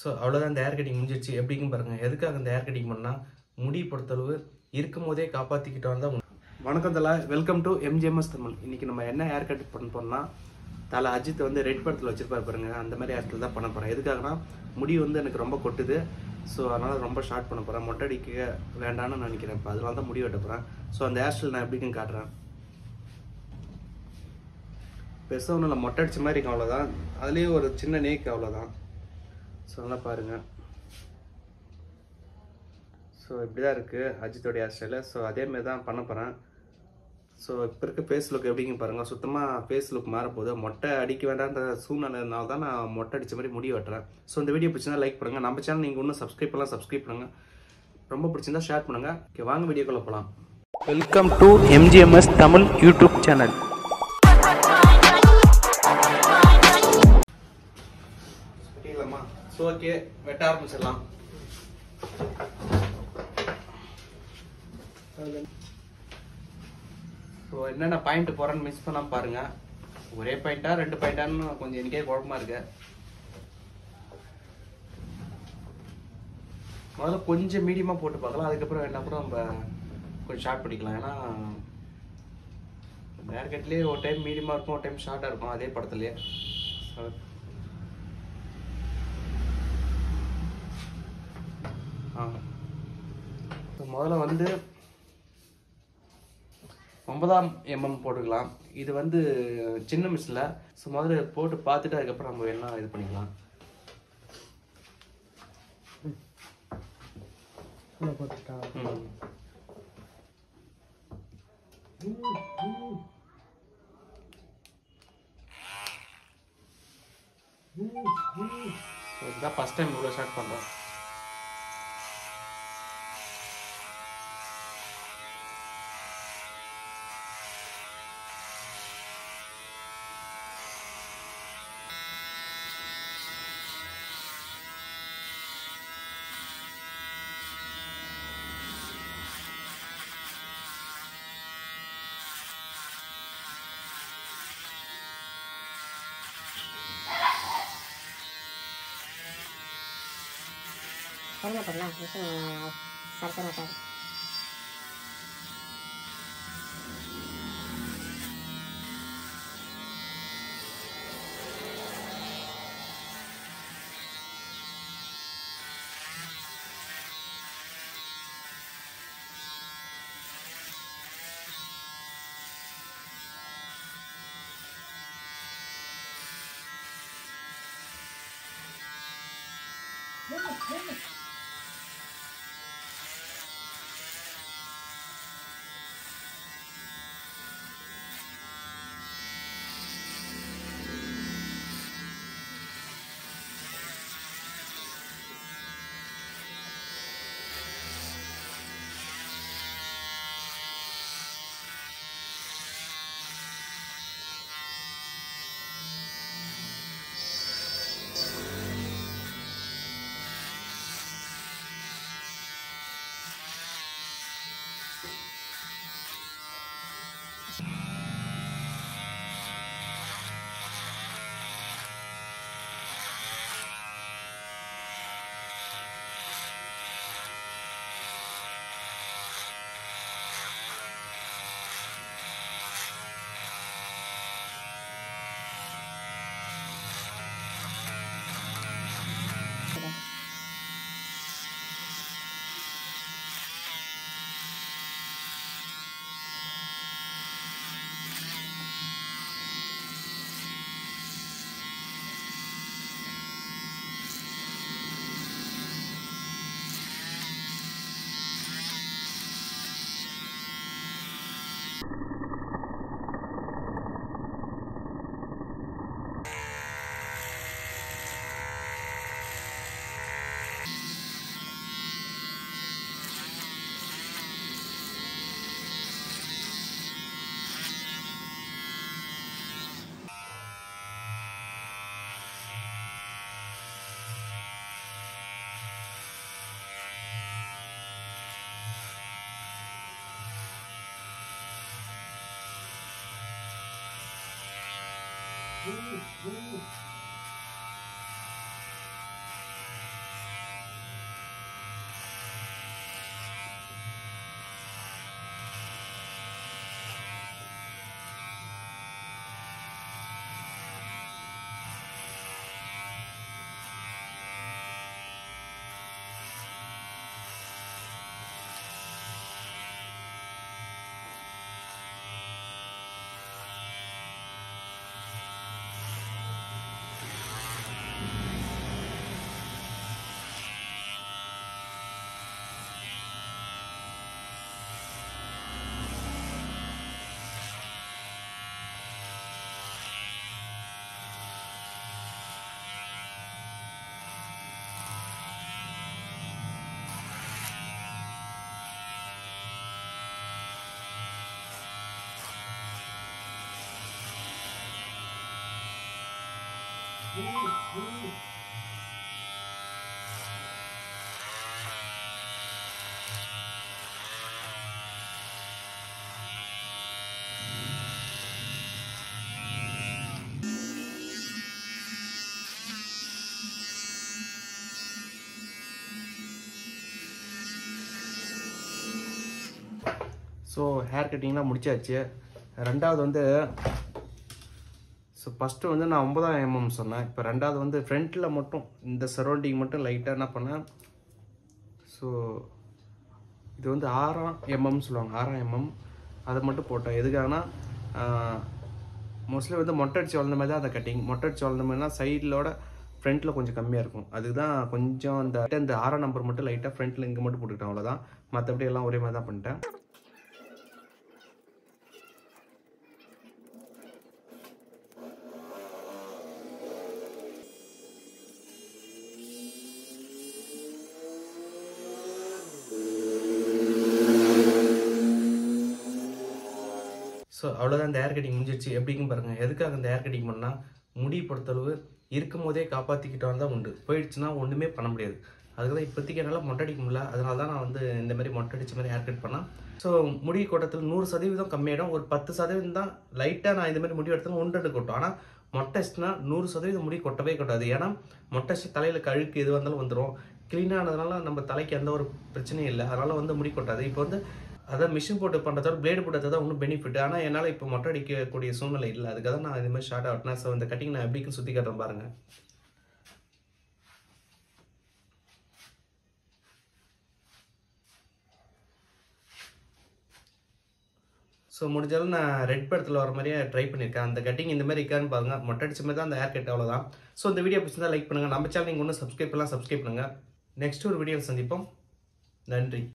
So அவ்வளோதான் இந்த hair cutting முடிஞ்சிருச்சு எப்படின்னு பாருங்க எதுக்காக இந்த ஹேர் கட்டிங் பண்ணால் முடி பொறுத்தளவு இருக்கும் போதே காப்பாற்றிக்கிட்டோம் தான் வணக்கம் தலா வெல்கம் டு எம்ஜிஎம்எஸ் தமிழ் இன்னைக்கு நம்ம என்ன ஹேர் கட் பண்ண போறோம்னா தலை அஜித் வந்து ரெட் படத்தில் வச்சிருப்பாரு பாருங்க அந்த மாதிரி ஹேர் ஸ்டைல் தான் பண்ண போறேன் எதுக்காகனா முடி வந்து எனக்கு ரொம்ப கொட்டுது ஸோ அதனால ரொம்ப ஷார்ட் பண்ண போறேன் மொட்டை அடிக்க வேண்டாம்னு நினைக்கிறேன் இப்போ அதனால தான் முடி வெட்ட போறேன் ஸோ அந்த ஹேர் ஸ்டைல் நான் எப்படின்னு காட்டுறேன் பெருசாக ஒன்றும் இல்லை மொட்டை அடிச்ச மாதிரி இருக்கும் அவ்வளோதான் அதுலேயே ஒரு சின்ன நேக்கு அவ்வளோதான் ஸோ நல்லா பாருங்க ஸோ இப்படி தான் இருக்குது அஜித்தோடைய ஹேர் ஸ்டைலு ஸோ அதேமாரி தான் பண்ண போகிறேன் ஸோ இப்போ இருக்க ஃபேஸ் லுக் எப்படிங்க பாருங்கள் சுத்தமாக ஃபேஸ் லுக் மாறப்போகுது மொட்டை அடிக்க வேண்டான்ற சூழ்நிலைனால தான் நான் மொட்டை அடித்த மாதிரி முடி வெட்டுறேன் ஸோ இந்த வீடியோ பிடிச்சிருந்தா லைக் பண்ணுங்கள் நம்ம சேனல் நீங்கள் இன்னும் சப்ஸ்கிரைப் பண்ணலாம் சப்ஸ்கிரைப் பண்ணுங்கள் ரொம்ப பிடிச்சிருந்தா ஷேர் பண்ணுங்கள் ஓகே வாங்க வீடியோக்குள்ளே போகலாம் welcome to MGMS Tamil YouTube channel வெட்டிக்கலாமா ஸோ ஓகே வெட்ட ஆரம்பிச்சிடலாம் ஸோ என்னென்ன பாயிண்ட் போகிறேன்னு மிஸ் பண்ணாம பாருங்க ஒரே பாயிண்டா ரெண்டு பாயிண்டான்னு கொஞ்சம் எனக்கே குழப்பமா இருக்கு முதல்ல கொஞ்சம் மீடியமாக போட்டு பார்க்கலாம் அதுக்கப்புறம் என்ன கூட நம்ம கொஞ்சம் ஷார்ட் பண்ணிக்கலாம் ஏன்னா ஹேர் கட்லேயே ஒரு டைம் மீடியமாக இருக்கும் ஒரு டைம் ஷார்ட்டாக இருக்கும் அதே படத்துலேயே So, ஆ So, முதல்ல வந்து ஒன்பதாம் எம்எம் போட்டுக்கலாம் இது வந்து சின்ன மிஷினில் ஸோ முதல்ல போட்டு பார்த்துட்டு அதுக்கப்புறம் நம்ம என்ன இது பண்ணிக்கலாம் ம். So, இதுதான் ஃபர்ஸ்ட் டைம் இவ்வளோ ஸ்டார்ட் பண்ணுறோம் பொறுமை போடலாம் மிஷின் சரக்கு மாட்டாது ஸோ ஹேர் கட்டிங்லாம் முடிச்சாச்சு ரெண்டாவது வந்து ஸோ ஃபஸ்ட்டு வந்து நான் ஒன்பதாம் எம்எம் சொன்னேன் இப்போ ரெண்டாவது வந்து ஃப்ரண்ட்டில் மட்டும் இந்த சரௌண்டிங் மட்டும் லைட்டாக என்ன பண்ணேன் ஸோ இது வந்து ஆறாம் எம்எம் சொல்லுவாங்க ஆறாம் எம்எம் அதை மட்டும் போட்டேன் எதுக்காகனா மோஸ்ட்லி வந்து மொட்டை அடிச்சு வளர்ந்த மாதிரி தான் அந்த கட்டிங் மொட்டை அடிச்சு வளர்ந்த மாதிரினா சைடிலோட ஃப்ரண்ட்டில் கொஞ்சம் கம்மியாக இருக்கும் அதுதான் கொஞ்சம் இந்த இந்த ஆறாம் நம்பர் மட்டும் லைட்டாக ஃப்ரண்ட்டில் இங்கே மட்டும் போட்டுக்கிட்டேன் அவ்வளோதான் மற்றபடி எல்லாம் ஒரே மாதிரி தான் பண்ணிட்டேன் ஸோ அவ்வளோதான் இந்த ஹேர் கட்டிங் முடிஞ்சிருச்சு எப்படின்னு பாருங்க எதுக்காக இந்த ஹேர் கட்டிங் பண்ணால் முடி பொறுத்தளவு இருக்கும் போதே காப்பாற்றிக்கிட்டு வந்தால் உண்டு போயிடுச்சுன்னா ஒன்றுமே பண்ண முடியாது அதுக்கு தான் இப்போதைக்கு என்னால் மொட்டை அடிக்க முடியல அதனால தான் நான் வந்து இந்த மாதிரி மொட்டை அடிச்ச மாதிரி ஹேர் கட் பண்ணேன் ஸோ முடி கொட்டத்தில் நூறு சதவீதம் கம்மியாயிடும் ஒரு பத்து சதவீதம் தான் லைட்டாக நான் இந்த மாதிரி முடி எடுத்தாலும் ஒன்று ரெண்டு கொட்டும் ஆனால் மொட்டை அடிச்சுனா நூறு சதவீதம் முடி கொட்டவே கொட்டாது ஏன்னா மொட்டை அடிச்சு தலையில் கழுக்கு எது வந்தாலும் வந்துடும் க்ளீனானதுனால நம்ம தலைக்கு எந்த ஒரு பிரச்சனையும் இல்லை அதனால் வந்து முடி கொட்டாது இப்போ வந்து அதான் மிஷின் போட்டு பண்ணுறதோட பிளேடு போட்டது தான் ஒன்றும் பெனிஃபிட் ஆனால் என்னால் இப்போ மொட்டை அடிக்கக்கூடிய சூழ்நிலை இல்லை அதுக்காக தான் நான் இது மாதிரி ஷார்ட் ஆகிட்டேன் ஸோ இந்த கட்டிங் நான் எப்படிக்கு சுற்றி காட்டுறேன் பாருங்க ஸோ முடிஞ்சாலும் நான் ரெட் படத்தில் வர மாதிரியே ட்ரை பண்ணியிருக்கேன் அந்த கட்டிங் இந்த மாதிரி இருக்கான்னு பாருங்க மொட்டை அடிச்ச மாதிரி தான் அந்த ஹேர் கட் அவ்வளோதான் ஸோ இந்த வீடியோ பிடிச்சிருந்தா லைக் பண்ணுங்கள் நம்ம சேனல் நீங்கள் ஒன்றும் சப்ஸ்கிரைப் பண்ணலாம் சப்ஸ்கிரைப் பண்ணுங்கள் நெக்ஸ்ட் ஒரு வீடியோவில் சந்திப்போம் நன்றி